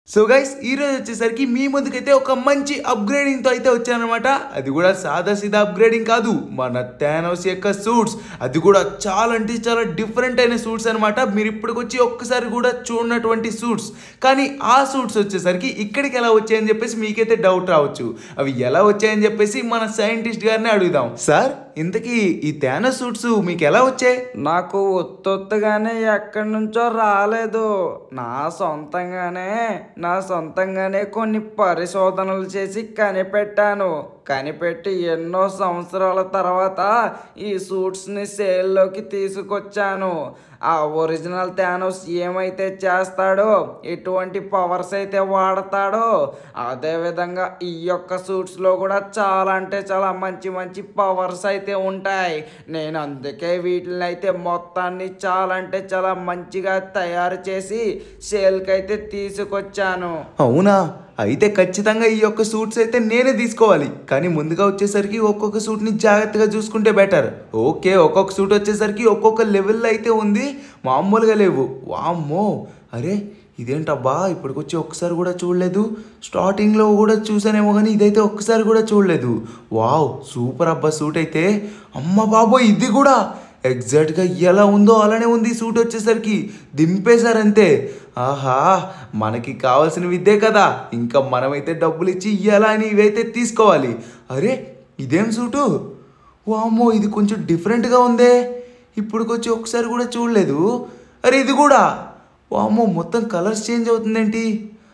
So guys ఈ రోజు వచ్చేసరికి మీ ముందుకైతే ఒక మంచి అప్గ్రేడింగ్ తో అయితే వచ్చానమాట అది కూడా సాదా సీదా అప్గ్రేడింగ్ కాదు మన థానోస్ యొక్క సూట్స్ అది కూడా చాలా అంటే చాలా డిఫరెంట్ అయిన సూట్స్ అనమాట మీరు ఇప్పటికొచ్చి ఒక్కసారి కూడా చూడనటువంటి సూట్స్ కానీ ఆ సూట్స్ వచ్చేసరికి ఇక్కడికి ఎలా వచ్చాయని చెప్పేసి మీకైతే డౌట్ రావచ్చు అవి ఎలా వచ్చాయని చెప్పేసి మన సైంటిస్ట్ గారిని అడుగుదాం సార్ ఇంతకీ ఈ థానోస్ సూట్స్ మీకు ఎలా వచ్చాయి నాకు ఒత్తొత్తుగానే ఎక్కడి నుంచో రాలేదు నా సొంతంగానే నా సొంతంగానే కొన్ని పరిశోధనలు చేసి కనిపెట్టాను కనిపెట్టి ఎన్నో సంవత్సరాల తర్వాత ఈ సూట్స్ని సేల్లోకి తీసుకొచ్చాను ఆ ఒరిజినల్ థానోస్ ఏమైతే చేస్తాడో ఎటువంటి పవర్స్ అయితే వాడతాడో అదే విధంగా ఈ యొక్క సూట్స్లో కూడా చాలా అంటే చాలా మంచి మంచి పవర్స్ అయితే ఉంటాయి నేను అందుకే వీటిని అయితే మొత్తాన్ని చాలా అంటే చాలా మంచిగా తయారు చేసి సేల్కి అయితే తీసుకొచ్చాను అవునా అయితే ఖచ్చితంగా ఈ యొక్క సూట్స్ అయితే నేనే తీసుకోవాలి కానీ ముందుగా వచ్చేసరికి ఒక్కొక్క సూట్ని జాగ్రత్తగా చూసుకుంటే బెటర్ ఓకే ఒక్కొక్క సూట్ వచ్చేసరికి ఒక్కొక్క లెవెల్లో అయితే ఉంది మామూలుగా లేవు వామ్మో అరే ఇదేంటబ్బా ఇప్పటికొచ్చి ఒక్కసారి కూడా చూడలేదు స్టార్టింగ్లో కూడా చూసానేమో కానీ ఇదైతే ఒక్కసారి కూడా చూడలేదు వావ్ సూపర్ అబ్బా సూట్ అయితే అమ్మ బాబోయ్ ఇది కూడా ఎగ్జాక్ట్గా ఎలా ఉందో అలానే ఉంది ఈ సూట్ వచ్చేసరికి దింపేశారంతే ఆహా మనకి కావాల్సిన విద్యే కదా ఇంకా మనమైతే డబ్బులు ఇచ్చి ఇయ్యాలా అని ఇవైతే తీసుకోవాలి అరే ఇదేం సూటు వామ్మో ఇది కొంచెం డిఫరెంట్గా ఉందే ఇప్పుడుకొచ్చి ఒకసారి కూడా చూడలేదు అరే ఇది కూడా వామ్మో మొత్తం కలర్స్ చేంజ్ అవుతుందేంటి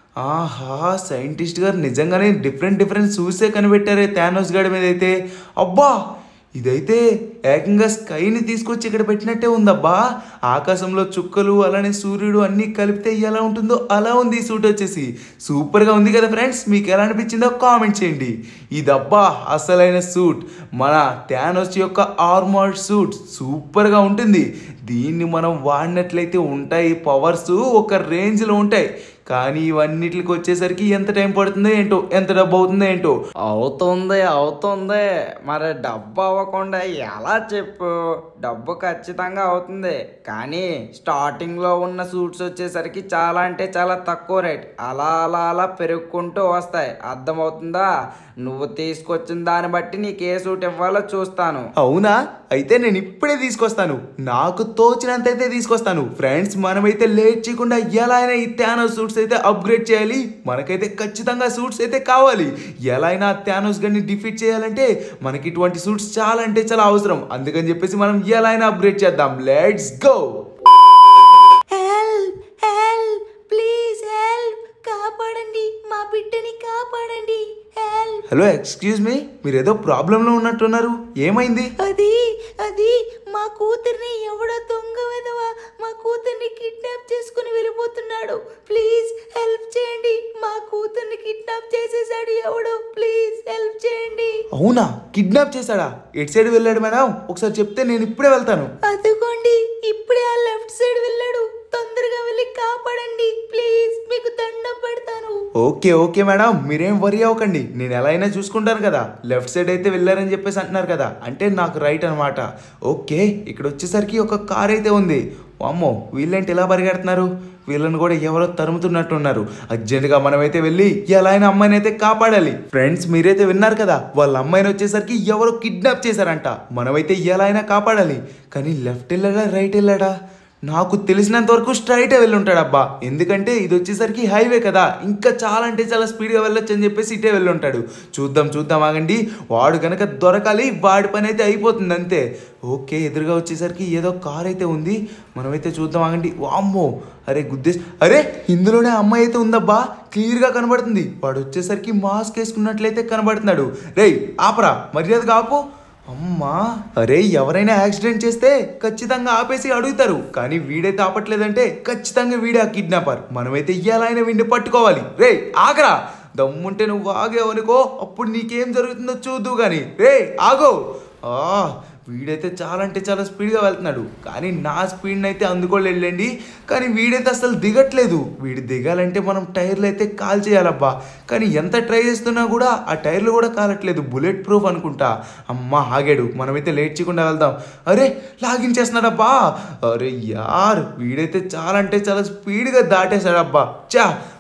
ఆహా సైంటిస్ట్ గారు నిజంగానే డిఫరెంట్ డిఫరెంట్ సూసే కనిపెట్టారే థానోస్ గడి మీద అయితే అబ్బా ఇదైతే ఏకంగా స్కైని తీసుకొచ్చి ఇక్కడ పెట్టినట్టే ఉందబ్బా ఆకాశంలో చుక్కలు అలానే సూర్యుడు అన్నీ కలిపితే ఎలా ఉంటుందో అలా ఉంది ఈ సూట్ వచ్చేసి సూపర్గా ఉంది కదా ఫ్రెండ్స్ మీకు ఎలా అనిపించిందో కామెంట్ చేయండి ఇదబ్బా అసలైన సూట్ మన థానోస్ యొక్క ఆర్మర్డ్ సూట్ సూపర్గా ఉంటుంది దీన్ని మనం వాడినట్లయితే ఉంటాయి పవర్స్ ఒక రేంజ్లో ఉంటాయి కానీ ఇవన్నిటికి వచ్చేసరికి ఎంత టైం పడుతుందో ఏంటో ఎంత డబ్బు అవుతుందో ఏంటో అవుతుంది అవుతుంది మరి డబ్బు అవ్వకుండా ఎలా చెప్పు డబ్బు ఖచ్చితంగా అవుతుంది కానీ స్టార్టింగ్లో ఉన్న సూట్స్ వచ్చేసరికి చాలా అంటే చాలా తక్కువ రేట్ అలా అలా అలా పెరుగుకుంటూ వస్తాయి అర్థమవుతుందా నువ్వు తీసుకొచ్చిన దాన్ని బట్టి నీకు ఏ సూట్ ఇవ్వాలో చూస్తాను అవునా అయితే నేను ఇప్పుడే తీసుకొస్తాను నాకు తోచినంత అయితే తీసుకొస్తాను ఫ్రెండ్స్ మనమైతే లేట్ చేయకుండా ఎలా అయినా ఈ థానోస్ సూట్స్ అయితే అప్గ్రేడ్ చేయాలి మనకైతే ఖచ్చితంగా సూట్స్ అయితే కావాలి ఎలా అయినా థానోస్ గన్ని డిఫీట్ చేయాలంటే మనకి ఇటువంటి సూట్స్ చాలా అంటే చాలా అవసరం అందుకని చెప్పేసి మనం ఎలా అయినా అప్గ్రేడ్ చేద్దాం let's go help help please help కాపాడండి మా బిడ్డని కాపాడండి హెల్ప్ హలో ఎక్స్క్యూజ్ మీ మీరు ఏదో ప్రాబ్లంలో ఉన్నట్టున్నారు ఏమైంది అది అది మా కూతుర్ని ఎవడో దొంగ విధవ మా కూతుర్ని కిడ్నాప్ చేసుకుని వెళ్ళిపోతున్నాడు ప్లీజ్ హెల్ప్ చేయండి మా కూతుర్ని కిడ్నాప్ చేసేసాడు ఎవడో ప్లీజ్ హెల్ప్ చేయండి అవునా కిడ్నాప్ చేశాడా ఎటు సైడ్ వెళ్ళాడు మేడం ఒకసారి చెప్తే నేను ఇప్పుడే వెళ్తాను అదిగోండి ఇప్పుడే ఆ లెఫ్ట్ సైడ్ వెళ్ళాడు తొందరగా వెళ్ళి కాపాడండి ప్లీజ్ మీకు దండం పెడతాను ఓకే ఓకే మేడం మీరేం వరి అవ్వకండి నేను ఎలా అయినా చూసుకుంటాను కదా లెఫ్ట్ సైడ్ అయితే వెళ్ళారని చెప్పేసి అంటున్నారు కదా అంటే నాకు రైట్ అనమాట ఓకే ఇక్కడ వచ్చేసరికి ఒక కార్ అయితే ఉంది అమ్మో వీళ్ళేంటి ఇలా పరిగెడుతున్నారు వీళ్ళని కూడా ఎవరో తరుముతున్నట్టున్నారు అర్జెంటుగా మనమైతే వెళ్ళి ఎలా అయినా అమ్మాయిని అయితే కాపాడాలి ఫ్రెండ్స్ మీరైతే విన్నారు కదా వాళ్ళ అమ్మాయిని వచ్చేసరికి ఎవరో కిడ్నాప్ చేశారంట మనమైతే ఎలా అయినా కాపాడాలి కానీ లెఫ్ట్ వెళ్ళాడా రైట్ వెళ్ళాడా నాకు తెలిసినంత వరకు స్ట్రైట్ వెళ్ళి ఉంటాడు అబ్బా ఎందుకంటే ఇది వచ్చేసరికి హైవే కదా ఇంకా చాలా అంటే చాలా స్పీడ్గా వెళ్ళొచ్చు అని చెప్పేసి ఇటే వెళ్ళి ఉంటాడు చూద్దాం చూద్దాం ఆగండి వాడు కనుక దొరకాలి వాడి పని అయితే అయిపోతుంది అంతే ఓకే ఎదురుగా వచ్చేసరికి ఏదో కార్ అయితే ఉంది మనమైతే చూద్దాం ఆగండి వామ్మో అరే గుద్దేసి అరే ఇందులోనే అమ్మాయి అయితే ఉందబ్బా క్లియర్గా కనబడుతుంది వాడు వచ్చేసరికి మాస్క్ వేసుకున్నట్లయితే కనబడుతున్నాడు రేయ్ ఆపరా మర్యాద కాపు అమ్మా అరే ఎవరైనా యాక్సిడెంట్ చేస్తే ఖచ్చితంగా ఆపేసి అడుగుతారు కానీ వీడైతే ఆపట్లేదంటే ఖచ్చితంగా వీడే ఆ కిడ్నాపర్ మనమైతే ఇయ్యాలైనా వీడిని పట్టుకోవాలి రే ఆగరా దమ్ముంటే నువ్వు ఆగేవనుకో అప్పుడు నీకేం జరుగుతుందో చూద్దు కానీ రే ఆగో ఆ వీడైతే చాలా అంటే చాలా స్పీడ్గా వెళ్తున్నాడు కానీ నా స్పీడ్ని అయితే అందుకోలేండి కానీ వీడైతే అసలు దిగట్లేదు వీడు దిగాలంటే మనం టైర్లు అయితే కాల్ చేయాలబ్బా కానీ ఎంత ట్రై చేస్తున్నా కూడా ఆ టైర్లు కూడా కాలట్లేదు బుల్లెట్ ప్రూఫ్ అనుకుంటా అమ్మ ఆగాడు మనమైతే లేట్ చేయకుండా వెళ్దాం అరే లాగించేస్తున్నాడబ్బా అరే యార్ వీడైతే చాలా అంటే చాలా స్పీడ్గా దాటేశాడబ్బా చా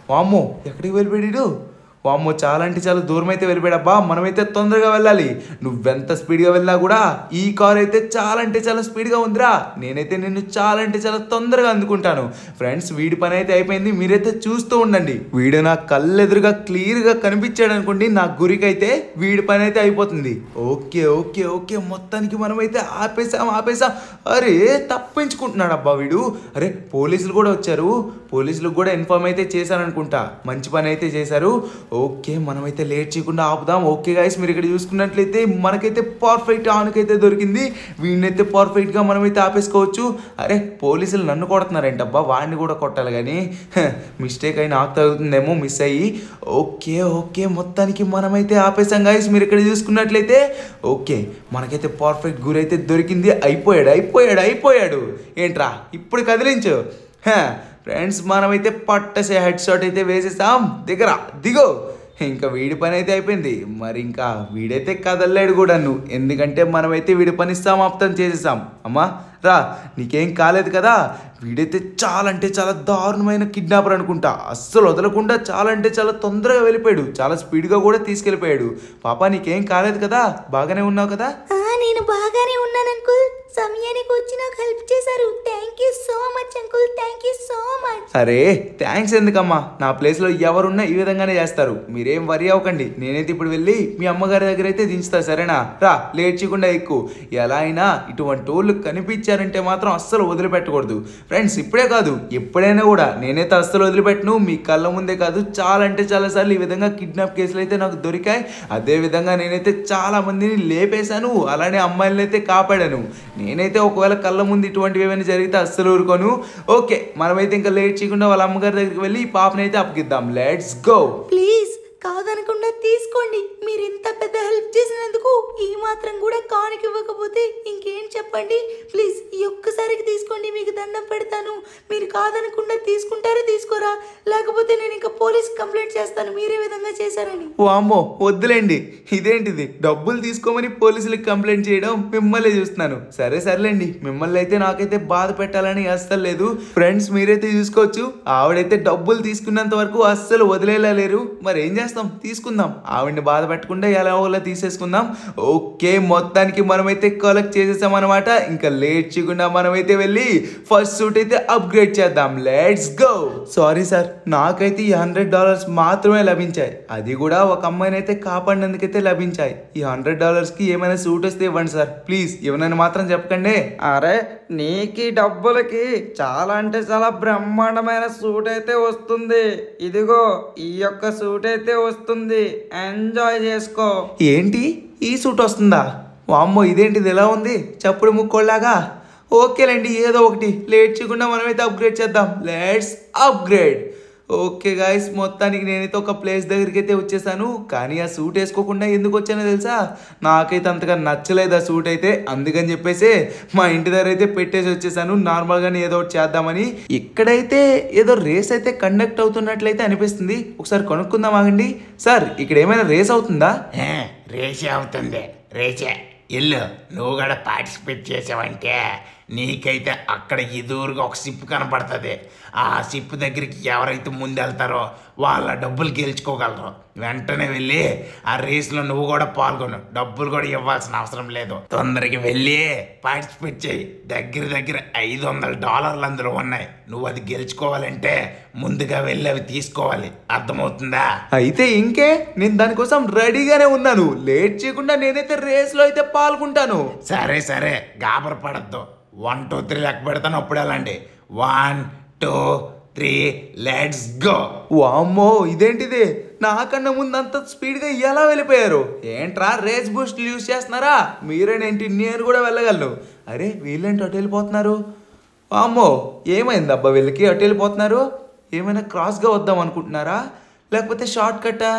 వామ్మో ఎక్కడికి వెళ్ళిపోయాడు వామ్మో చాలా అంటే చాలా దూరం అయితే వెళ్ళిపోయాడబ్బా మనమైతే తొందరగా వెళ్ళాలి నువ్వెంత స్పీడ్గా వెళ్ళినా కూడా ఈ కార్ అయితే చాలా అంటే చాలా స్పీడ్గా ఉందిరా నేనైతే నిన్ను చాలా అంటే చాలా తొందరగా అందుకుంటాను ఫ్రెండ్స్ వీడి పని అయితే అయిపోయింది మీరైతే చూస్తూ ఉండండి వీడు నా కళ్ళెదురుగా క్లియర్గా కనిపించాడు అనుకోండి నా గురికైతే వీడి పని అయితే అయిపోతుంది ఓకే ఓకే ఓకే మొత్తానికి మనమైతే ఆపేసాం ఆపేసాం అరే తప్పించుకుంటున్నాడు అబ్బా వీడు అరే పోలీసులు కూడా వచ్చారు పోలీసులకు కూడా ఇన్ఫార్మ్ అయితే చేశారనుకుంటా మంచి పని అయితే చేశారు ఓకే మనమైతే లేట్ చేయకుండా ఆపుదాం ఓకే గాయస్ మీరు ఇక్కడ చూసుకున్నట్లయితే మనకైతే పర్ఫెక్ట్ ఆనకైతే దొరికింది వీడినైతే పర్ఫెక్ట్గా మనమైతే ఆపేసుకోవచ్చు అరే పోలీసులు నన్ను కొడుతున్నారేంటబ్బా వాడిని కూడా కొట్టాలి కానీ మిస్టేక్ అయి నాకు తగులుతుందేమో మిస్ అయ్యి ఓకే ఓకే మొత్తానికి మనమైతే ఆపేసాం గాయస్ మీరు ఇక్కడ చూసుకున్నట్లయితే ఓకే మనకైతే పర్ఫెక్ట్ గురైతే దొరికింది అయిపోయాడు అయిపోయాడు అయిపోయాడు ఏంట్రా ఇప్పుడు కదిలించు ఫ్రెండ్స్ మనమైతే పట్టసే హెడ్ షాట్ అయితే వేసేసాం దిగరా దిగో ఇంకా వీడి పని అయితే అయిపోయింది మరి ఇంకా వీడైతే కదలలేడు కూడా నువ్వు ఎందుకంటే మనమైతే వీడి పని సమాప్తం చేసేసాం అమ్మా రా నీకేం కాలేదు కదా వీడైతే చాలా అంటే చాలా దారుణమైన కిడ్నాపర్ అనుకుంటా అస్సలు వదలకుండా చాలా అంటే చాలా తొందరగా వెళ్ళిపోయాడు చాలా స్పీడ్గా కూడా తీసుకెళ్ళిపోయాడు పాప నీకేం కాలేదు కదా బాగానే ఉన్నావు కదా ఆ, నేను బాగానే ఉన్నాను అంకుల్ సమయానికి వచ్చి నాకు హెల్ప్ చేశారు thank you so much uncle thank you so much అరే థ్యాంక్స్ ఎందుకమ్మా నా ప్లేస్లో ఎవరున్నా ఈ విధంగానే చేస్తారు మీరేం వరి అవ్వకండి నేనైతే ఇప్పుడు వెళ్ళి మీ అమ్మగారి దగ్గర అయితే దించుతా సరేనా రా లేట్ చేయకుండా ఎక్కువ ఎలా అయినా ఇటువంటి వాళ్ళు కనిపించారంటే మాత్రం అస్సలు వదిలిపెట్టకూడదు ఫ్రెండ్స్ ఇప్పుడే కాదు ఎప్పుడైనా కూడా నేనైతే అస్సలు వదిలిపెట్టను మీ కళ్ళ ముందే కాదు చాలా అంటే చాలా సార్లు ఈ విధంగా కిడ్నాప్ కేసులు అయితే నాకు దొరికాయి అదే విధంగా నేనైతే చాలా మందిని లేపేశాను అలానే అమ్మాయిలను అయితే కాపాడాను నేనైతే ఒకవేళ కళ్ళ ముందు ఇటువంటివి ఏమైనా జరిగితే అస్సలు ఊరుకోను ఓకే మనమైతే ఇంకా లేట్ చేయకుండా వాళ్ళ అమ్మగారి దగ్గరికి వెళ్ళి ఈ పాపనైతే అయితే అప్పగిద్దాం లెట్స్ గో ప్లీజ్ కాదనకుండా తీసుకోండి మీరు ఇంత పెద్ద హెల్ప్ చేసినందుకు ఈ మాత్రం కూడా కానుక ఇవ్వకపోతే ఇంకేం చెప్పండి ప్లీజ్ ఈ ఒక్కసారికి తీసుకోండి మీకు దండం పెడతాను మీరు కాదనకుండా తీసుకుంటారా తీసుకోరా లేకపోతే నేను ఇంకా పోలీస్ కంప్లైంట్ చేస్తాను మీరే విధంగా చేశారని వామ్మో వద్దులేండి ఇదేంటిది డబ్బులు తీసుకోమని పోలీసులకు కంప్లైంట్ చేయడం మిమ్మల్ని చూస్తున్నాను సరే సర్లేండి మిమ్మల్ని అయితే నాకైతే బాధ పెట్టాలని అస్సలు లేదు ఫ్రెండ్స్ మీరైతే చూసుకోవచ్చు ఆవిడైతే డబ్బులు తీసుకున్నంత వరకు అస్సలు వదిలేలా లేరు మరి ఏం చేస్తాం తీసుకుందాం ఆవిడని బాధ పెట్టకుండా ఎలా ఒకలా తీసేసుకుందాం ఓకే మొత్తానికి మనమైతే కలెక్ట్ చేసేసాం అనమాట ఇంకా లేట్ చేయకుండా మనమైతే వెళ్ళి ఫస్ట్ సూట్ అయితే అప్గ్రేడ్ చేద్దాం లెట్స్ గో సారీ సార్ నాకైతే ఈ హండ్రెడ్ డాలర్స్ మాత్రమే లభించాయి అది కూడా ఒక అమ్మాయిని అయితే కాపాడినందుకైతే లభించాయి ఈ హండ్రెడ్ డాలర్స్ కి ఏమైనా సూట్ వస్తే ఇవ్వండి సార్ ప్లీజ్ ఇవ్వనని మాత్రం చెప్పకండి అరే నీకు ఈ డబ్బులకి చాలా అంటే చాలా బ్రహ్మాండమైన సూట్ అయితే వస్తుంది ఇదిగో ఈ యొక్క సూట్ అయితే వస్తుంది ఎంజాయ్ చేసుకో ఏంటి ఈ సూట్ వస్తుందా వామ్మో ఇదేంటిది ఎలా ఉంది చప్పుడు ముక్కోళ్ళలాగా ఓకేలేండి ఏదో ఒకటి లేట్ చేయకుండా మనమైతే అప్గ్రేడ్ చేద్దాం లెట్స్ అప్గ్రేడ్ ఓకే గాయస్ మొత్తానికి నేనైతే ఒక ప్లేస్ దగ్గరికి అయితే వచ్చేసాను కానీ ఆ సూట్ వేసుకోకుండా ఎందుకు వచ్చానో తెలుసా నాకైతే అంతగా నచ్చలేదు ఆ సూట్ అయితే అందుకని చెప్పేసి మా ఇంటి దగ్గర అయితే పెట్టేసి వచ్చేసాను నార్మల్గానే ఏదో ఒకటి చేద్దామని ఇక్కడైతే ఏదో రేస్ అయితే కండక్ట్ అవుతున్నట్లయితే అనిపిస్తుంది ఒకసారి కొనుక్కుందాం ఆగండి సార్ ఇక్కడ ఏమైనా రేస్ అవుతుందా ఏ, రేసే అవుతుంది రేసే ఇల్లు నువ్వు కూడా పార్టిసిపేట్ చేసావంటే నీకైతే అక్కడ ఎదురుగా ఒక సిప్ కనపడుతుంది ఆ సిప్ దగ్గరికి ఎవరైతే ముందు వెళ్తారో వాళ్ళ డబ్బులు గెలుచుకోగలరు వెంటనే వెళ్ళి ఆ రేస్లో నువ్వు కూడా పాల్గొను డబ్బులు కూడా ఇవ్వాల్సిన అవసరం లేదు తొందరగా వెళ్ళి పార్టిసిపేట్ చేయి దగ్గర దగ్గర ఐదు వందల డాలర్లు అందులో ఉన్నాయి నువ్వు అది గెలుచుకోవాలంటే ముందుగా వెళ్ళి అవి తీసుకోవాలి అర్థమవుతుందా అయితే ఇంకే నేను దానికోసం రెడీగానే ఉన్నాను లేట్ చేయకుండా నేనైతే రేస్లో అయితే పాల్గొంటాను సరే సరే గాబర పడద్దు వన్ టూ త్రీ లెక్క పెడతాను అప్పుడు వెళ్ళండి one two three let's go వామ్మో ఇదేంటిది నాకన్నా ముందు అంత స్పీడ్గా ఎలా వెళ్ళిపోయారు ఏంట్రా రేస్ బూస్ట్ యూస్ చేస్తున్నారా మీరేనేంటి నేను కూడా వెళ్ళగలను అరే వీళ్ళేంటి అటు వెళ్ళిపోతున్నారు వామ్మో ఏమైంది అబ్బా వీళ్ళకి అటు వెళ్ళిపోతున్నారు ఏమైనా క్రాస్గా వద్దాం అనుకుంటున్నారా లేకపోతే షార్ట్ కట్టా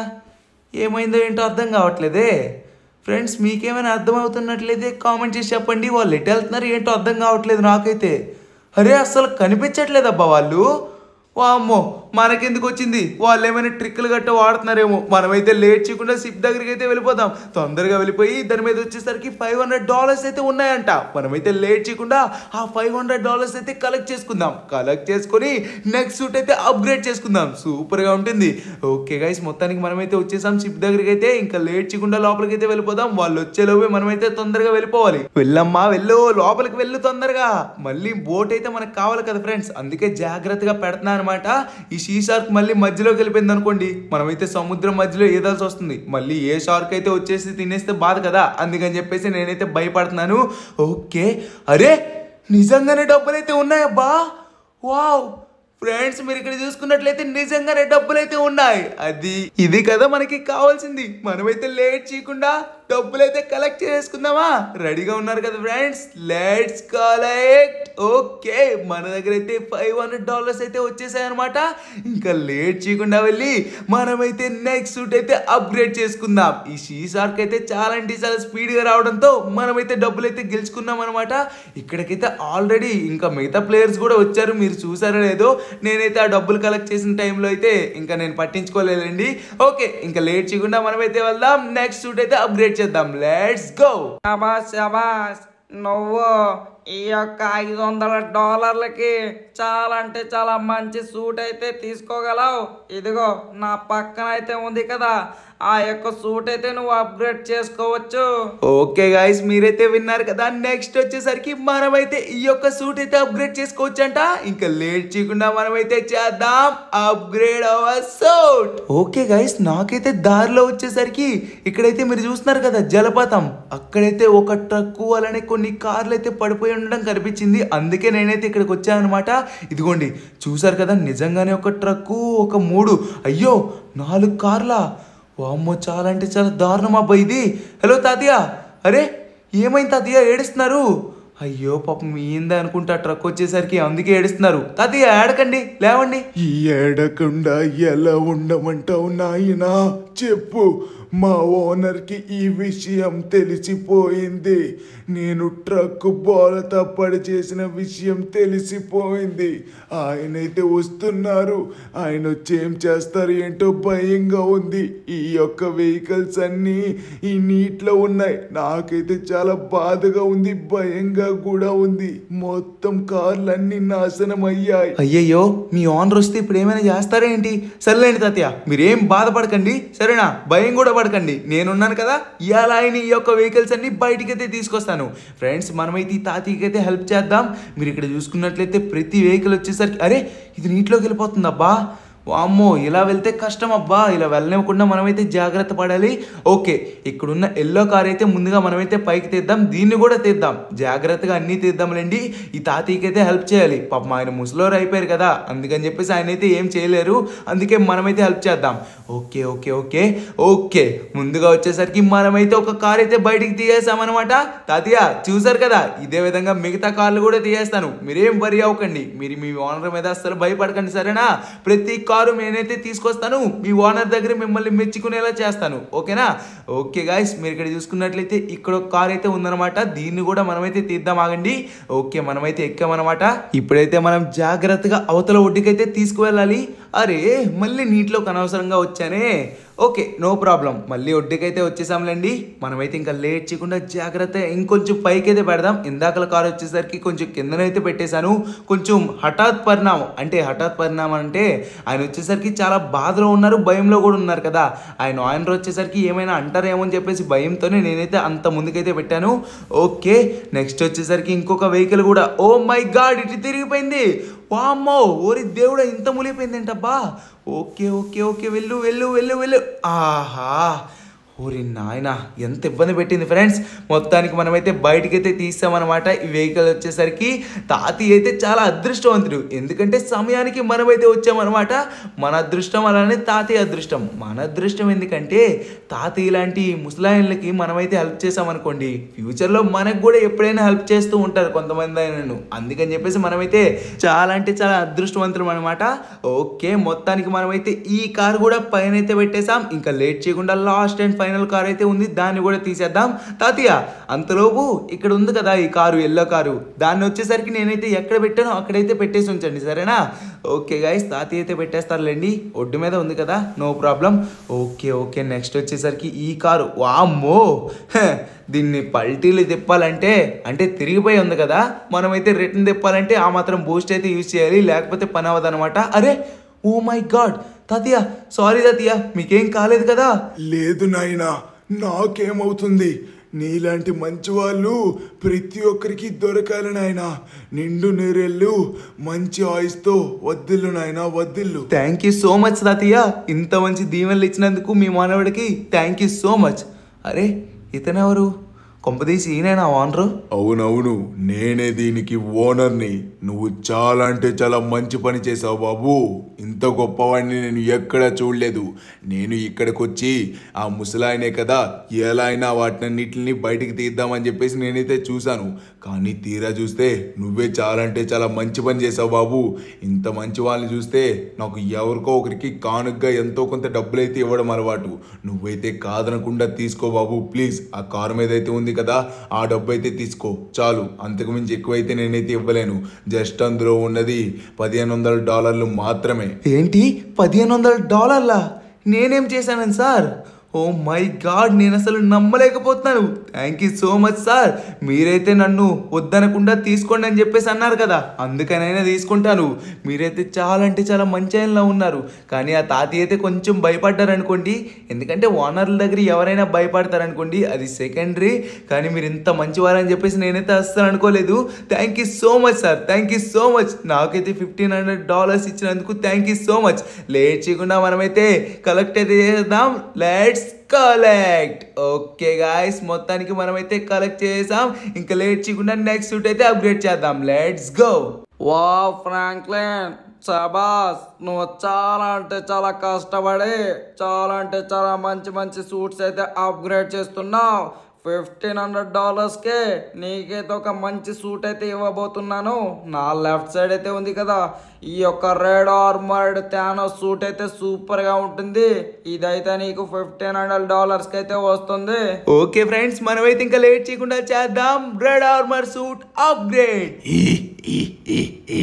ఏమైందో ఏంటో అర్థం కావట్లేదే ఫ్రెండ్స్ మీకేమైనా అర్థమవుతున్నట్లయితే కామెంట్ చేసి చెప్పండి వాళ్ళు ఎటు వెళ్తున్నారు ఏంటో అర్థం కావట్లేదు నాకైతే అరే అస్సలు కనిపించట్లేదబ్బా వాళ్ళు వామ్మో మనకెందుకు వచ్చింది వాళ్ళు ఏమైనా ట్రిక్కులు గట్ట వాడుతున్నారేమో మనమైతే లేట్ చేయకుండా సిప్ దగ్గరికి అయితే వెళ్ళిపోదాం తొందరగా వెళ్ళిపోయి దాని మీద వచ్చేసరికి ఫైవ్ హండ్రెడ్ డాలర్స్ అయితే ఉన్నాయంట మనమైతే లేట్ చేయకుండా ఆ ఫైవ్ హండ్రెడ్ డాలర్స్ అయితే కలెక్ట్ చేసుకుందాం కలెక్ట్ చేసుకొని నెక్స్ట్ సూట్ అయితే అప్గ్రేడ్ చేసుకుందాం సూపర్ గా ఉంటుంది ఓకే గైస్ మొత్తానికి మనమైతే వచ్చేసాం షిప్ దగ్గరికి అయితే ఇంకా లేట్ చేయకుండా లోపలికి అయితే వెళ్ళిపోదాం వాళ్ళు వచ్చేలోపే మనమైతే తొందరగా వెళ్ళిపోవాలి వెళ్ళమ్మా వెళ్ళు లోపలికి వెళ్ళు తొందరగా మళ్ళీ బోట్ అయితే మనకు కావాలి కదా ఫ్రెండ్స్ అందుకే జాగ్రత్తగా పెడుతున్నా అనమాట ఈ షీ షార్క్ మళ్ళీ మధ్యలోకి వెళ్ళిపోయింది అనుకోండి మనమైతే సముద్రం మధ్యలో ఏదాల్సి వస్తుంది మళ్ళీ ఏ షార్క్ అయితే వచ్చేసి తినేస్తే బాధ కదా అందుకని చెప్పేసి నేనైతే భయపడుతున్నాను ఓకే అరే నిజంగానే డబ్బులైతే ఉన్నాయబ్బా వావ్ ఫ్రెండ్స్ మీరు ఇక్కడ చూసుకున్నట్లయితే నిజంగానే డబ్బులు అయితే ఉన్నాయి అది ఇది కదా మనకి కావాల్సింది మనమైతే లేట్ చేయకుండా డబ్బులు అయితే కలెక్ట్ చేసుకుందామా రెడీగా ఉన్నారు కదా ఫ్రెండ్స్ లెట్స్ కలెక్ట్ ఓకే మన దగ్గర అయితే ఫైవ్ హండ్రెడ్ డాలర్స్ అయితే వచ్చేసాయి అనమాట ఇంకా లేట్ చేయకుండా వెళ్ళి మనమైతే నెక్స్ట్ సూట్ అయితే అప్గ్రేడ్ చేసుకుందాం ఈ షీ షార్క్ అయితే చాలా అంటే చాలా స్పీడ్గా రావడంతో మనమైతే డబ్బులు అయితే గెలుచుకున్నాం అనమాట ఇక్కడికైతే ఆల్రెడీ ఇంకా మిగతా ప్లేయర్స్ కూడా వచ్చారు మీరు చూసారో లేదో నేనైతే ఆ డబ్బులు కలెక్ట్ చేసిన టైంలో అయితే ఇంకా నేను పట్టించుకోలేదండి ఓకే ఇంకా లేట్ చేయకుండా మనమైతే వెళ్దాం నెక్స్ట్ సూట్ అయితే అప్గ్రేడ్ చేద్దాం లెట్స్ గో శబాస్ శబాస్ నువ్వు ఈ యొక్క ఐదు వందల డాలర్లకి చాలా అంటే చాలా మంచి సూట్ అయితే తీసుకోగలవు ఇదిగో నా పక్కన అయితే ఉంది కదా ఆ యొక్క సూట్ అయితే నువ్వు అప్గ్రేడ్ చేసుకోవచ్చు ఓకే గాయస్ మీరైతే విన్నారు కదా నెక్స్ట్ వచ్చేసరికి మనమైతే ఈ యొక్క సూట్ అయితే అప్గ్రేడ్ చేసుకోవచ్చు అంట ఇంకా లేట్ చేయకుండా మనమైతే చేద్దాం upgrade our suit okay guys నాకైతే దారిలో వచ్చేసరికి ఇక్కడైతే మీరు చూస్తున్నారు కదా జలపాతం అక్కడైతే ఒక ట్రక్కు అలానే కొన్ని కార్లు అయితే పడిపోయి ఉండడం కనిపించింది అందుకే నేనైతే ఇక్కడికి వచ్చాను అనమాట ఇదిగోండి చూసారు కదా నిజంగానే ఒక ట్రక్కు ఒక మూడు అయ్యో నాలుగు కార్లా వామ్మో చాలా అంటే చాలా దారుణం అబ్బా ఇది హలో తాతయ్య అరే ఏమైంది తాతయ్య ఏడుస్తున్నారు అయ్యో పాపం ఏంది అనుకుంటా ట్రక్ వచ్చేసరికి అందుకే ఏడుస్తున్నారు తాతయ్య ఏడకండి లేవండి ఈ ఏడకుండా ఎలా ఉండమంటావు నాయనా చెప్పు మా ఓనర్కి ఈ విషయం తెలిసిపోయింది నేను ట్రక్ బోలతా పడి చేసిన విషయం తెలిసిపోయింది ఆయనైతే వస్తున్నారు ఆయన వచ్చి ఏం చేస్తారు ఏంటో భయంగా ఉంది ఈ యొక్క వెహికల్స్ అన్నీ ఈ నీటిలో ఉన్నాయి నాకైతే చాలా బాధగా ఉంది భయంగా కూడా ఉంది మొత్తం కార్లన్నీ నాశనం అయ్యాయి అయ్యయ్యో మీ ఓనర్ వస్తే ఇప్పుడు ఏమైనా చేస్తారా ఏంటి సర్లేండి తాతయ్య మీరేం బాధపడకండి సరేనా భయం కూడా పడకండి నేనున్నాను కదా ఇవాళ ఆయన ఈ యొక్క వెహికల్స్ అన్ని బయటికైతే తీసుకొస్తాను ఫ్రెండ్స్ మనమైతే ఈ తాతయ్యకి అయితే హెల్ప్ చేద్దాం మీరు ఇక్కడ చూసుకున్నట్లయితే ప్రతి వెహికల్ వచ్చేసరికి అరే ఇది నీటిలోకి వెళ్ళిపోతుంది అబ్బా వామ్మో ఇలా వెళ్తే కష్టం అబ్బా ఇలా వెళ్ళనివ్వకుండా మనమైతే జాగ్రత్త పడాలి ఓకే ఇక్కడున్న ఎల్లో కార్ అయితే ముందుగా మనమైతే పైకి తీద్దాం దీన్ని కూడా తీద్దాం జాగ్రత్తగా అన్నీ తీద్దాంలేండి ఈ తాతయ్యకి అయితే హెల్ప్ చేయాలి పాపం ఆయన ముసలోరు అయిపోయారు కదా అందుకని చెప్పేసి ఆయన అయితే ఏం చేయలేరు అందుకే మనమైతే హెల్ప్ చేద్దాం ఓకే ఓకే ఓకే ఓకే ముందుగా వచ్చేసరికి మనమైతే ఒక కార్ అయితే బయటికి తీయేసామన్నమాట తాతయ్య చూసారు కదా ఇదే విధంగా మిగతా కార్లు కూడా తీయేస్తాను మీరేం వరి అవ్వకండి మీరు మీ ఓనర్ మీద అస్సలు భయపడకండి సరేనా ప్రతి కారు నేనైతే తీసుకొస్తాను మీ ఓనర్ దగ్గర మిమ్మల్ని మెచ్చుకునేలా చేస్తాను ఓకేనా ఓకే గాయస్ మీరు ఇక్కడ చూసుకున్నట్లయితే ఇక్కడ ఒక కార్ అయితే ఉందన్నమాట దీన్ని కూడా మనమైతే తీద్దాం ఆగండి ఓకే మనమైతే ఎక్కామన్నమాట ఇప్పుడైతే మనం జాగ్రత్తగా అవతల ఒడ్డుకైతే తీసుకువెళ్ళాలి అరే మళ్ళీ నీటిలోకి అనవసరంగా వచ్చానే ఓకే నో ప్రాబ్లం మళ్ళీ ఒడ్డుకైతే వచ్చేసాంలేండి మనమైతే ఇంకా లేట్ చేయకుండా జాగ్రత్త ఇంకొంచెం పైకైతే పెడదాం ఇందాకల కార్ వచ్చేసరికి కొంచెం కిందనైతే పెట్టేశాను కొంచెం హఠాత్ పరిణామం అంటే హఠాత్ పరిణామం అంటే ఆయన వచ్చేసరికి చాలా బాధలో ఉన్నారు భయంలో కూడా ఉన్నారు కదా ఆయన ఆయన వచ్చేసరికి ఏమైనా అంటారేమో అని చెప్పేసి భయంతోనే నేనైతే అంత ముందుకైతే పెట్టాను ఓకే నెక్స్ట్ వచ్చేసరికి ఇంకొక వెహికల్ కూడా ఓ మై గాడ్ ఇటు తిరిగిపోయింది వామ్మో ఓరి దేవుడా ఇంత మునిగిపోయిందేంటబ్బా ఓకే ఓకే ఓకే వెళ్ళు వెళ్ళు వెళ్ళు వెళ్ళు ఆహా ఓరి నాయన ఎంత ఇబ్బంది పెట్టింది ఫ్రెండ్స్ మొత్తానికి మనమైతే బయటికైతే తీసామన్నమాట ఈ వెహికల్ వచ్చేసరికి తాతి అయితే చాలా అదృష్టవంతుడు ఎందుకంటే సమయానికి మనమైతే వచ్చామన్నమాట మన అదృష్టం అలానే తాతయ్య అదృష్టం మన అదృష్టం ఎందుకంటే తాతయ్య ఇలాంటి ముసలాయన్లకి మనమైతే హెల్ప్ చేసామనుకోండి ఫ్యూచర్లో మనకు కూడా ఎప్పుడైనా హెల్ప్ చేస్తూ ఉంటారు కొంతమంది అయినను అందుకని చెప్పేసి మనమైతే చాలా అంటే చాలా అదృష్టవంతులం అనమాట ఓకే మొత్తానికి మనమైతే ఈ కార్ కూడా పైన అయితే పెట్టేసాం ఇంకా లేట్ చేయకుండా లాస్ట్ అండ్ ఫైనల్ కార్ అయితే ఉంది దాన్ని కూడా తీసేద్దాం తాతయ్య అంతలోపు ఇక్కడ ఉంది కదా ఈ కారు ఎల్లో కారు దాన్ని వచ్చేసరికి నేనైతే ఎక్కడ పెట్టానో అక్కడైతే పెట్టేసి ఉంచండి సరేనా ఓకే గైస్ తాతయ్య అయితే పెట్టేస్తారులేండి ఒడ్డు మీద ఉంది కదా no problem okay okay next వచ్చేసరికి ఈ కారు వామ్మో హ, దీన్ని పల్టీలు తిప్పాలంటే అంటే తిరిగిపోయి ఉంది కదా మనమైతే రిటర్న్ తిప్పాలంటే ఆ మాత్రం బూస్ట్ అయితే యూజ్ చేయాలి లేకపోతే పని అవ్వదన్నమాట అరే ఓ మై గాడ్ తాతయ్య సారీ తాతయ్య మీకేం కాలేదు కదా లేదు నాయనా నాకేమవుతుంది నీలాంటి మంచి వాళ్ళు ప్రతి ఒక్కరికి దొరకాలి నాయనా నిండు నీరెళ్ళు మంచి ఆయుస్తో వద్దిల్లు నాయనా వద్దిల్లు థ్యాంక్ యూ సో మచ్ తాతయ్య ఇంత మంచి దీవెనలు ఇచ్చినందుకు మీ మానవుడికి థ్యాంక్ యూ సో మచ్ అరే ఇతనెవరు కొంపదీసి ఈయనేనా ఓనరు అవునవును నేనే దీనికి ఓనర్ని నువ్వు చాలా అంటే చాలా మంచి పని చేసావు బాబు ఇంత గొప్పవాడిని నేను ఎక్కడా చూడలేదు నేను ఇక్కడికి వచ్చి ఆ ముసలాయనే కదా ఎలా అయినా వాటినన్నిటిని బయటికి తీద్దామని చెప్పేసి నేనైతే చూశాను కానీ తీరా చూస్తే నువ్వే చాలా అంటే చాలా మంచి పని చేసావు బాబు ఇంత మంచి వాళ్ళని చూస్తే నాకు ఎవరికో ఒకరికి కానుకగా ఎంతో కొంత డబ్బులు అయితే ఇవ్వడం అలవాటు నువ్వైతే కాదనకుండా తీసుకో బాబు ప్లీజ్ ఆ కారు మీద అయితే ఉంది కదా ఆ డబ్బు అయితే తీసుకో చాలు అంతకు మించి ఎక్కువైతే నేనైతే ఇవ్వలేను జస్ట్ అందులో ఉన్నది పదిహేను వందల డాలర్లు మాత్రమే ఏంటి పదిహేను వందల డాలర్లా నేనేం చేశాను సార్ ఓ మై గాడ్ నేను అసలు నమ్మలేకపోతున్నాను thank you so much sir మీరైతే నన్ను వద్దనకుండా తీసుకోండి అని చెప్పేసి అన్నారు కదా అందుకనైనా తీసుకుంటాను మీరైతే చాలా అంటే చాలా మంచి ఆయనలా ఉన్నారు కానీ ఆ తాతయ్య అయితే కొంచెం భయపడ్డారు అనుకోండి ఎందుకంటే ఓనర్ల దగ్గర ఎవరైనా భయపడతారు అనుకోండి అది సెకండరీ కానీ మీరు ఇంత మంచివారని చెప్పేసి నేనైతే అస్సలు అనుకోలేదు thank you so much sir thank you so much నాకైతే ఫిఫ్టీన్ హండ్రెడ్ డాలర్స్ ఇచ్చినందుకు thank you so much late చేయకుండా మనమైతే కలెక్ట్ అయితే చేద్దాం లెట్స్ కలెక్ట్ ఓకే గాయస్ మొత్తానికి మనమైతే కలెక్ట్ చేసాం ఇంకా లేట్ చేయకుండా నెక్స్ట్ సూట్ అయితే అప్గ్రేడ్ చేద్దాం లెట్స్ గో వా ఫ్రాంక్లిన్ సబాస్ నువ్వు చాలా అంటే చాలా కష్టపడి చాలా అంటే చాలా మంచి మంచి సూట్స్ అయితే అప్గ్రేడ్ చేస్తున్నావు ఫిఫ్టీన్ హండ్రెడ్ డాలర్స్కే నీకైతే ఒక మంచి సూట్ అయితే ఇవ్వబోతున్నాను నా లెఫ్ట్ సైడ్ అయితే ఉంది కదా ఈ యొక్క రెడ్ ఆర్మర్డ్ థానో సూట్ అయితే సూపర్గా ఉంటుంది ఇదైతే నీకు ఫిఫ్టీన్ హండ్రెడ్ డాలర్స్కి అయితే వస్తుంది ఓకే ఫ్రెండ్స్ మనమైతే ఇంకా లేట్ చేయకుండా చేద్దాం రెడ్ ఆర్మర్ సూట్ అప్గ్రేడ్ ఈ, ఈ, ఈ, ఈ.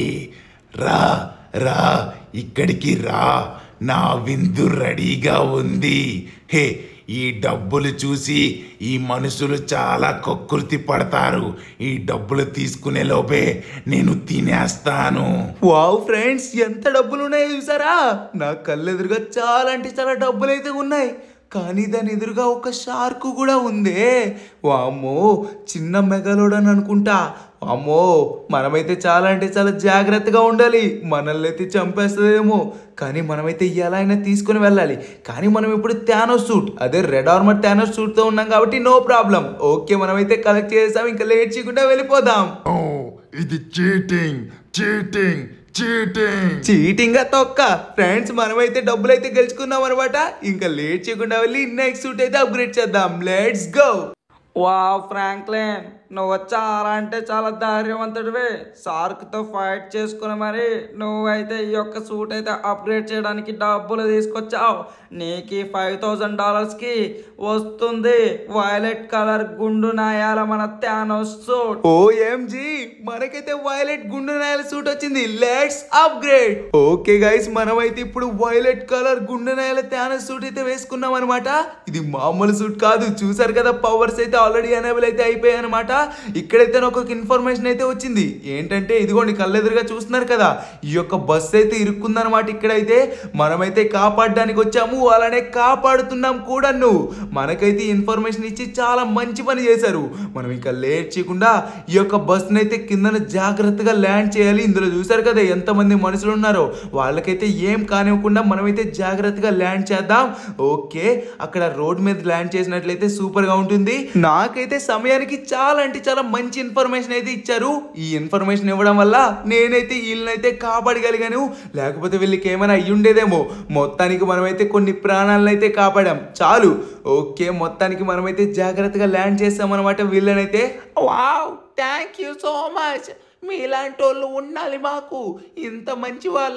రా రా ఇక్కడికి రా నా విందు రెడీగా ఉంది హే ఈ డబ్బులు చూసి ఈ మనుషులు చాలా కక్కుర్తి పడతారు ఈ డబ్బులు తీసుకునే లోపే నేను తినేస్తాను వావ్ ఫ్రెండ్స్ ఎంత డబ్బులు ఉన్నాయో చూసారా నా కళ్ళెదురుగా చాలా అంటే చాలా డబ్బులు అయితే ఉన్నాయి కానీ దాని ఎదురుగా ఒక షార్క్ కూడా ఉందే వామ్మో చిన్న మెగలోడని అనుకుంటా వామ్మో మనమైతే చాలా అంటే చాలా జాగ్రత్తగా ఉండాలి మనల్ని అయితే చంపేస్తుందేమో కానీ మనమైతే ఎలా అయినా తీసుకుని వెళ్ళాలి కానీ మనం ఇప్పుడు థానోస్ సూట్ అదే రెడ్ ఆర్మర్ థానోస్ సూట్తో ఉన్నాం కాబట్టి నో ప్రాబ్లం ఓకే మనమైతే కలెక్ట్ చేసాం ఇంకా లేట్ చేయకుండా వెళ్ళిపోదాం ఓ ఇది చీటింగ్ చీటింగ్ చీటింగ్ చీటింగ్ తొక్క ఫ్రెండ్స్ మనమైతే డబ్బులు అయితే గెలుచుకున్నాం అనమాట ఇంకా లేట్ చేయకుండా వెళ్ళి నెక్స్ట్ సూట్ అయితే అప్గ్రేడ్ చేద్దాం లెట్స్ గో వా ఫ్రాంక్లిన్ నువ్వు చాలా అంటే చాలా ధైర్యవంతుడివి సార్క్తో ఫైట్ చేసుకుని మరి నువ్వైతే ఈ యొక్క సూట్ అయితే అప్గ్రేడ్ చేయడానికి డబ్బులు తీసుకొచ్చావు నీకు ఫైవ్ థౌజండ్ డాలర్స్కి వస్తుంది వైలెట్ కలర్ గుండు నాయాల మన థానోస్ సూట్ ఓఎంజీ మనకైతే వైలెట్ గుండు నాయల సూట్ వచ్చింది లెట్స్ అప్గ్రేడ్ ఓకే గైస్ మనమైతే ఇప్పుడు వైలెట్ కలర్ గుండు నాయల త్యాన సూట్ అయితే వేసుకున్నాం అనమాట ఇది మామూలు సూట్ కాదు చూసారు కదా పవర్స్ అయితే ఆల్రెడీ ఎనేబుల్ అయితే అయిపోయాయి అనమాట ఇక్కడైతే నాకు ఒక ఇన్ఫర్మేషన్ అయితే వచ్చింది ఏంటంటే ఇదిగోండి కళ్ళెదురుగా చూస్తున్నారు కదా ఈ యొక్క బస్ అయితే ఇరుక్కుందనమాట ఇక్కడైతే మనమైతే కాపాడడానికి వచ్చాము అలానే కాపాడుతున్నాం కూడా నువ్వు మనకైతే ఈ ఇన్ఫర్మేషన్ ఇచ్చి చాలా మంచి పని చేశారు మనం ఇంకా లేట్ చేయకుండా ఈ యొక్క బస్ని అయితే కిందన జాగ్రత్తగా ల్యాండ్ చేయాలి ఇందులో చూసారు కదా ఎంతమంది మనుషులు ఉన్నారో వాళ్ళకైతే ఏం కానివ్వకుండా మనమైతే జాగ్రత్తగా ల్యాండ్ చేద్దాం ఓకే అక్కడ రోడ్ మీద ల్యాండ్ చేసినట్లయితే సూపర్ గా ఉంటుంది నాకైతే సమయానికి చాలా అంటే చాలా మంచి ఇన్ఫర్మేషన్ అయితే ఇచ్చారు ఈ ఇన్ఫర్మేషన్ ఇవ్వడం వల్ల నేనైతే వీళ్ళనైతే కాపాడగలిగాను లేకపోతే వీళ్ళకి ఏమైనా అయ్యి ఉండేదేమో మొత్తానికి మనమైతే కొన్ని ప్రాణాలను అయితే కాపాడాం చాలు ఓకే మొత్తానికి మనమైతే జాగ్రత్తగా ల్యాండ్ చేస్తామన్నమాట వీళ్ళనైతే wow thank you so much మీలాంటి వాళ్ళు ఉండాలి మాకు ఇంత మంచి వాళ్ళ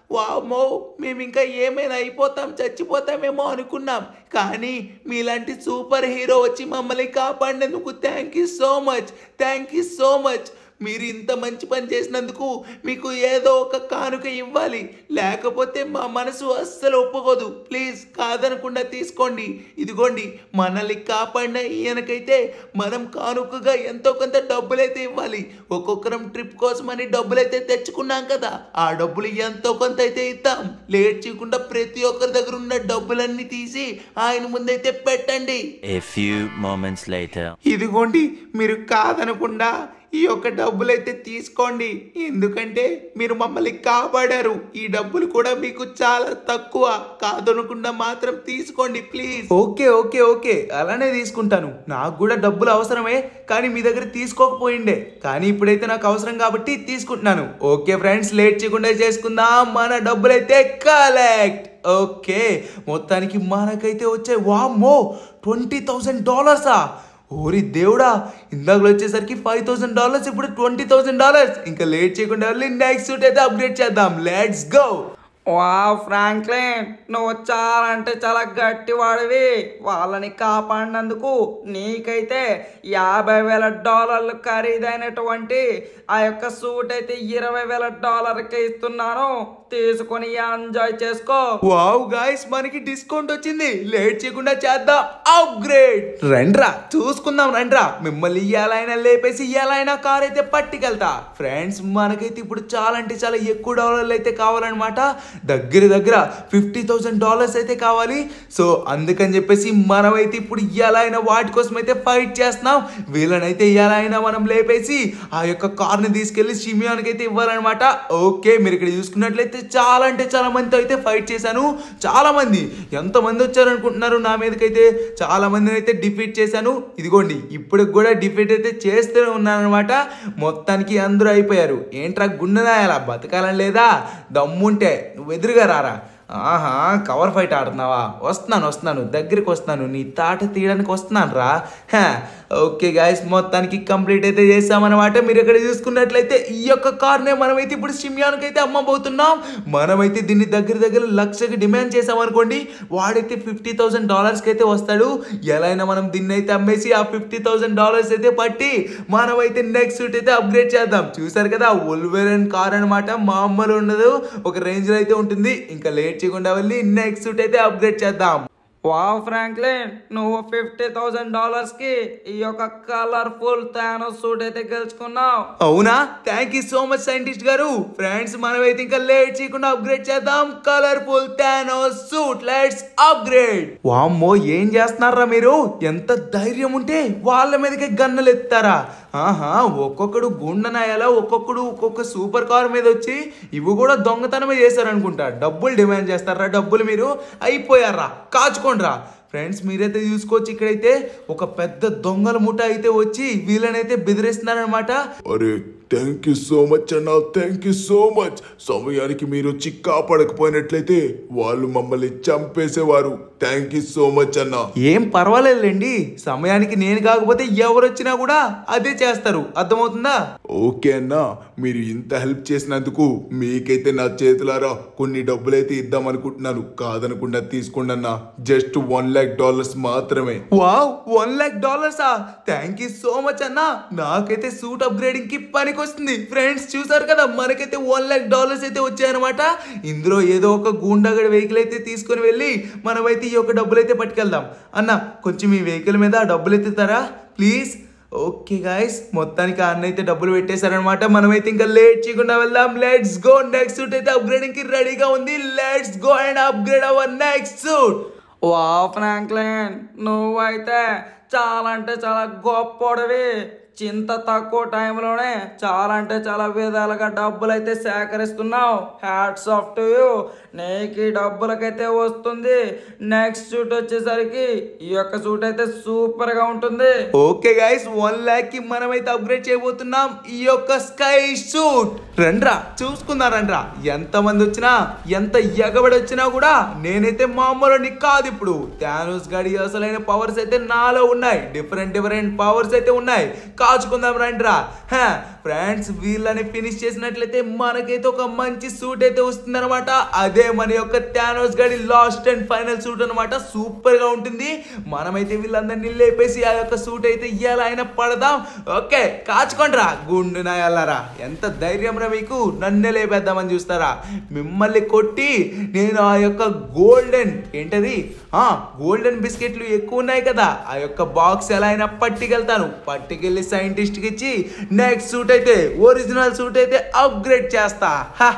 వామో మేము ఇంకా ఏమైనా అయిపోతాం చచ్చిపోతామేమో అనుకున్నాం కానీ మీలాంటి సూపర్ హీరో వచ్చి మమ్మల్ని కాపాడినందుకు thank you so much thank you so much మీరు ఇంత మంచి పని చేసినందుకు మీకు ఏదో ఒక కానుక ఇవ్వాలి లేకపోతే మా మనసు అస్సలు ఒప్పుకోదు ప్లీజ్ కాదనకుండా తీసుకోండి ఇదిగోండి మనల్ని కాపాడిన ఈయనకైతే మనం కానుకగా ఎంతో కొంత డబ్బులైతే ఇవ్వాలి ఒక్కొక్కరం ట్రిప్ కోసమని డబ్బులైతే తెచ్చుకున్నాం కదా ఆ డబ్బులు ఎంతో కొంత అయితే ఇద్దాం లేట్ చేయకుండా ప్రతి ఒక్కరి దగ్గర ఉన్న డబ్బులన్నీ తీసి ఆయన ముందైతే పెట్టండి A few moments later. ఇదిగోండి మీరు కాదనకుండా ఈ యొక్క డబ్బులైతే తీసుకోండి ఎందుకంటే మీరు మమ్మల్ని కాపాడారు ఈ డబ్బులు కూడా మీకు చాలా తక్కువ కాదనకుండా మాత్రం తీసుకోండి ప్లీజ్ ఓకే ఓకే ఓకే అలానే తీసుకుంటాను నాకు కూడా డబ్బులు అవసరమే కానీ మీ దగ్గర తీసుకోకపోయిండే కానీ ఇప్పుడైతే నాకు అవసరం కాబట్టి తీసుకుంటున్నాను ఓకే ఫ్రెండ్స్ లేట్ చేయకుండా చేసుకుందాం మన డబ్బులైతే కలెక్ట్ ఓకే మొత్తానికి మనకైతే వచ్చాయి వామ్మో ట్వంటీ థౌసండ్ డాలర్సా ఓరి దేవుడా ఇందాకలో వచ్చేసరికి ఫైవ్ థౌసండ్ డాలర్స్ ఇప్పుడు ట్వంటీ థౌసండ్ డాలర్స్ ఇంకా లేట్ చేయకుండా వెళ్ళి నెక్స్ట్ సూట్ అయితే అప్గ్రేడ్ చేద్దాం లెట్స్ గో వా ఫ్రాంక్లిన్ నువ్వు చాలా అంటే చాలా గట్టివాడివి వాళ్ళని కాపాడినందుకు నీకైతే యాభై వేల డాలర్లు ఖరీదైనటువంటి ఆ యొక్క సూట్ అయితే ఇరవై వేల డాలర్కి ఇస్తున్నాను తీసుకొని ఎంజాయ్ చేసుకో వావ్ గాయ్స్ మనకి డిస్కౌంట్ వచ్చింది లేట్ చేయకుండా చేద్దాం అప్గ్రేడ్ రండ్రా చూసుకుందాం రండ్రా మిమ్మల్ని ఎలా అయినా లేపేసి ఎలా అయినా కార్ అయితే పట్టుకెళ్తా ఫ్రెండ్స్ మనకైతే ఇప్పుడు చాలా అంటే చాలా ఎక్కువ డాలర్లు అయితే కావాలన్నమాట దగ్గర దగ్గర ఫిఫ్టీ థౌసండ్ డాలర్స్ అయితే కావాలి సో అందుకని చెప్పేసి మనమైతే ఇప్పుడు ఎలా అయినా వాటి కోసం అయితే ఫైట్ చేస్తున్నాం వీళ్ళనైతే ఎలా అయినా మనం లేపేసి ఆ యొక్క కార్ని తీసుకెళ్లి షిమియానికి అయితే ఇవ్వాలన్నమాట ఓకే మీరు ఇక్కడ చూసుకున్నట్లయితే చాలా అంటే చాలా మందితో అయితే ఫైట్ చేశాను చాలా మంది ఎంతమంది వచ్చారు అనుకుంటున్నారు నా మీదకైతే చాలా మందిని అయితే డిఫీట్ చేశాను ఇదిగోండి ఇప్పటికి కూడా డిఫీట్ అయితే చేస్తూనే ఉన్నాను అనమాట మొత్తానికి అందరూ అయిపోయారు ఏంట్రా గుండెనాయాలా బతకాలని లేదా దమ్ముంటే నువ్వు ఎదురుగా రారా ఆహా కవర్ ఫైట్ ఆడుతున్నావా వస్తున్నాను వస్తున్నాను దగ్గరికి వస్తున్నాను నీ తాట తీయడానికి వస్తున్నాను రా హా, ఓకే గాయస్ మొత్తానికి కంప్లీట్ అయితే చేసామన్నమాట మీరు ఇక్కడ చూసుకున్నట్లయితే ఈ యొక్క కార్నే మనమైతే ఇప్పుడు షిమ్యానికి అయితే అమ్మబోతున్నాం మనమైతే దీన్ని దగ్గర దగ్గర లక్షకి డిమాండ్ చేసామనుకోండి వాడైతే ఫిఫ్టీ థౌసండ్ డాలర్స్కి అయితే వస్తాడు ఎలా అయినా మనం దీన్ని అయితే అమ్మేసి ఆ ఫిఫ్టీ థౌసండ్ డాలర్స్ అయితే పట్టి మనమైతే నెక్స్ట్ సూట్ అయితే అప్గ్రేడ్ చేద్దాం చూసారు కదా ఉల్వెరన్ కార్ అనమాట మామూలు ఉండదు ఒక రేంజ్లో అయితే ఉంటుంది ఇంకా లేట్ చేయకుండా వెళ్ళి నెక్స్ట్ సూట్ అయితే అప్గ్రేడ్ చేద్దాం వా ఫ్రాంక్లిన్ నువ్వు ఫిఫ్టీ థౌసండ్ డాలర్స్కి ఈ యొక్క కలర్ఫుల్ తానో సూట్ అయితే గెలుచుకున్నావు అవునా thank you so much scientist గారు ఫ్రెండ్స్ మనమైతే ఇంకా లేట్ చేయకుండా అప్గ్రేడ్ చేద్దాం colourful Thanos suit let's upgrade వామ్మో ఏం చేస్తున్నారా మీరు ఎంత ధైర్యం ఉంటే వాళ్ళ మీదకి గన్నలు ఎత్తారా ఆహా ఒక్కొక్కడు గుండనాయాలా ఒక్కొక్కడు ఒక్కొక్క సూపర్ కార్ మీద వచ్చి ఇవి కూడా దొంగతనమే చేశారనుకుంటా డబ్బులు డిమాండ్ చేస్తారా డబ్బులు మీరు అయిపోయారా కాచుకోండిరా ఫ్రెండ్స్ మీరైతే చూసుకోవచ్చు ఇక్కడైతే ఒక పెద్ద దొంగల ముఠ అయితే వచ్చి వీళ్ళనైతే బెదిరిస్తున్నారనమాట అరే థ్యాంక్ యూ సో మచ్ అన్న థ్యాంక్ యూ సో మచ్ సమయానికి మీరు వచ్చి కాపాడకపోయినట్లయితే వాళ్ళు మమ్మల్ని చంపేసేవారు థ్యాంక్ యూ సో మచ్ అన్న ఏం పర్వాలేదులేండి సమయానికి నేను కాకపోతే ఎవరు వచ్చినా కూడా అదే చేస్తారు అర్థమవుతుందా ఓకే అన్న మీరు ఇంత హెల్ప్ చేసినందుకు మీకైతే నా చేతులారా కొన్ని డబ్బులైతే ఇద్దాం అనుకుంటున్నాను కాదనకుండా తీసుకోండి అన్న జస్ట్ వన్ ల్యాక్ డాలర్స్ మాత్రమే వావ్ వన్ లాక్ డాలర్సా థ్యాంక్ యూ సో మచ్ అన్న నాకైతే సూట్ అప్గ్రేడింగ్ కి పనికి వస్తుంది ఫ్రెండ్స్ చూసారు కదా మనకైతే వన్ లాక్ డాలర్స్ అయితే వచ్చాయన్నమాట ఇందులో ఏదో ఒక గూండాగడి వెహికల్ అయితే తీసుకొని వెళ్ళి మనమైతే ఈ యొక్క డబ్బులు అయితే పట్టుకెళ్దాం అన్న కొంచెం ఈ వెహికల్ మీద ఆ డబ్బులు ఎత్తుతారా ప్లీజ్ ఓకే గాయస్ మొత్తానికి ఆ అన్న అయితే డబ్బులు పెట్టేశారనమాట మనమైతే ఇంకా లేట్ చేయకుండా వెళ్దాం లెట్స్ గో నెక్స్ట్ సూట్ అయితే అప్గ్రేడింగ్ కి రెడీగా ఉంది let's go and upgrade our next suit wow Franklin నువ్వైతే చాలా అంటే చాలా గొప్పోడివి చింత తక్కువ టైంలోనే చాలా అంటే చాలా విధాలుగా డబ్బులు అయితే సేకరిస్తున్నావు హ్యాట్స్ ఆఫ్ టు యూ నీకు ఈ డబ్బులకైతే వస్తుంది నెక్స్ట్ సూట్ వచ్చేసరికి ఈ యొక్క సూట్ అయితే సూపర్ గా ఉంటుంది ఓకే గైస్ వన్ ల్యాక్ కి మనమైతే అప్గ్రేడ్ చేయబోతున్నాం ఈ యొక్క స్కై షూట్ రండ్రా చూసుకుందాం రండ్రా ఎంత మంది వచ్చినా ఎంత ఎగబడి వచ్చినా కూడా నేనైతే మామూలు కాదు ఇప్పుడు థానోస్ గడి అసలైన పవర్స్ అయితే నాలో ఉన్నాయి డిఫరెంట్ డిఫరెంట్ పవర్స్ అయితే ఉన్నాయి కాచుకుందాం రండ్రా ఫ్రెండ్స్ వీళ్ళని ఫినిష్ చేసినట్లయితే మనకైతే ఒక మంచి సూట్ అయితే వస్తుంది అనమాట అదే మన యొక్క థానోస్ గడి లాస్ట్ అండ్ ఫైనల్ సూట్ అనమాట సూపర్ గా ఉంటుంది మనమైతే వీళ్ళందరినీ లేపేసి ఆ యొక్క సూట్ అయితే ఎలా అయినా పడదాం ఓకే కాచుకోండిరా గుండు నాయాలరా ఎంత ధైర్యం రా మీకు నన్నే లేపేద్దామని చూస్తారా మిమ్మల్ని కొట్టి నేను ఆ యొక్క గోల్డెన్ ఏంటది ఆ గోల్డెన్ బిస్కెట్లు ఎక్కువ ఉన్నాయి కదా ఆ యొక్క బాక్స్ ఎలా అయినా పట్టుకెళ్తాను పట్టుకెళ్ళి సైంటిస్ట్కి ఇచ్చి నెక్స్ట్ సూట్ అయితే ఒరిజినల్ సూట్ అయితే అప్గ్రేడ్ చేస్తా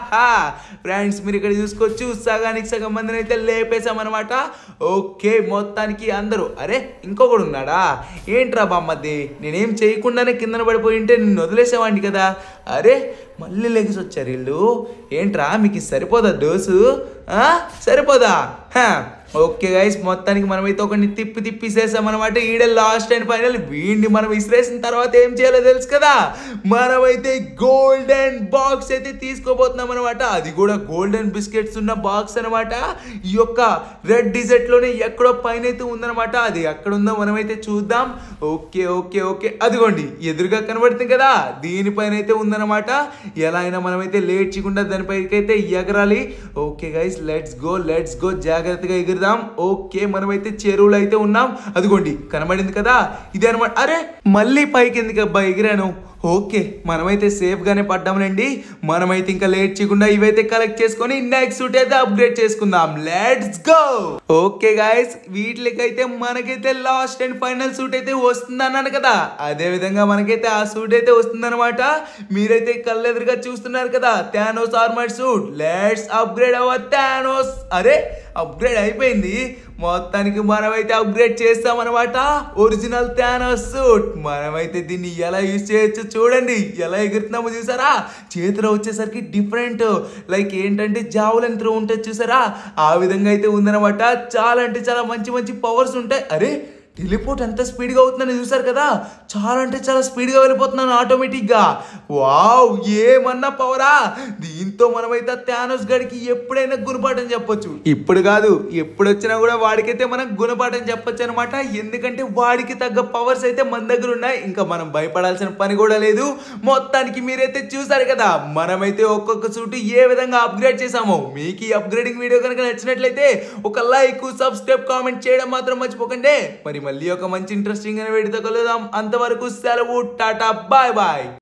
ఫ్రెండ్స్ మీరు ఇక్కడ చూసుకోవచ్చు సగానికి సగం మందిని అయితే లేపేశామన్నమాట ఓకే మొత్తానికి అందరూ అరే ఇంకొకడు ఉన్నాడా ఏంట్రా బామ్మది నేనేం చేయకుండానే కిందన పడిపోయి ఉంటే నిన్ను వదిలేసేవాడిని కదా అరే మళ్ళీ లెగిసి వచ్చారు వీళ్ళు ఏంట్రా మీకు ఇది సరిపోదా డోసు ఆ? సరిపోదా హా. ఓకే గైస్ మొత్తానికి మనమైతే ఒకరిని తిప్పి తిప్పిసేసాం అనమాట ఈడే లాస్ట్ అండ్ ఫైనల్ వీడిని మనం విసిరేసిన తర్వాత ఏం చేయాలో తెలుసు కదా మనమైతే గోల్డెన్ బాక్స్ అయితే తీసుకోబోతున్నాం అనమాట అది కూడా గోల్డెన్ బిస్కెట్స్ ఉన్న బాక్స్ అనమాట ఈ యొక్క రెడ్ డిజర్ట్ లోనే ఎక్కడో పైన అయితే ఉందన్నమాట అది ఎక్కడ ఉందో మనమైతే చూద్దాం ఓకే ఓకే ఓకే అదిగోండి ఎదురుగా కనబడుతుంది కదా దీనిపైన అయితే ఉందన్నమాట ఎలా అయినా మనమైతే లేట్ చేయకుండా దానిపైకి అయితే ఎగరాలి okay guys let's go let's go జాగ్రత్తగా ఎగురుదాం ఓకే మనమైతే చెరువులో అయితే ఉన్నాం అదిగోండి కనబడింది కదా ఇదే అనమాట అరే మళ్ళీ పైకి ఎందుకు అబ్బా ఎగిరాను ఓకే మనమైతే సేఫ్ గానే పడ్డామనండి మనమైతే ఇంకా లేట్ చేయకుండా ఇవైతే కలెక్ట్ చేసుకొని నెక్స్ట్ సూట్ అయితే అప్గ్రేడ్ చేసుకుందాం లెట్స్ గో ఓకే గాయస్ వీటికైతే మనకైతే లాస్ట్ అండ్ ఫైనల్ సూట్ అయితే వస్తుంది అన్నాను కదా అదే విధంగా మనకైతే ఆ సూట్ అయితే వస్తుందన్నమాట మీరైతే కళ్ళెదురుగా చూస్తున్నారు కదా Thanos armour suit let's upgrade our Thanos అరే అప్గ్రేడ్ అయిపోయింది మొత్తానికి మనమైతే అప్గ్రేడ్ చేస్తామన్నమాట ఒరిజినల్ థానోస్ సూట్ మనమైతే దీన్ని ఎలా యూజ్ చేయొచ్చు చూడండి ఎలా ఎగురుతున్నామో చూసారా చేతిలో వచ్చేసరికి డిఫరెంట్ లైక్ ఏంటంటే జావులని త్రో ఉంటుంది చూసారా ఆ విధంగా అయితే ఉందన్నమాట చాలా అంటే చాలా మంచి మంచి పవర్స్ ఉంటాయి అరే టెలిపోర్ట్ ఎంత స్పీడ్గా అవుతుందని చూసారు కదా చాలా అంటే చాలా స్పీడ్గా వెళ్ళిపోతున్నాను ఆటోమేటిక్గా వావ్ ఏమన్నా పవరా దీంతో మనమైతే థానోస్ గడికి ఎప్పుడైనా గుణపాఠం చెప్పొచ్చు ఇప్పుడు కాదు ఎప్పుడు వచ్చినా కూడా వాడికైతే మనం గుణపాఠం చెప్పొచ్చు అనమాట ఎందుకంటే వాడికి తగ్గ పవర్స్ అయితే మన దగ్గర ఉన్నాయి ఇంకా మనం భయపడాల్సిన పని కూడా లేదు మొత్తానికి మీరైతే చూసారు కదా మనమైతే ఒక్కొక్క సూట్ ఏ విధంగా అప్గ్రేడ్ చేసామో మీకు ఈ అప్గ్రేడింగ్ వీడియో కనుక నచ్చినట్లయితే ఒక లైక్ సబ్స్క్రైబ్ కామెంట్ చేయడం మాత్రం మర్చిపోకండి మరి మళ్ళీ ఒక మంచి ఇంట్రెస్టింగ్ అయిన వీడియోతో కలుద్దాం అంతవరకు సెలవు టాటా బాయ్ బాయ్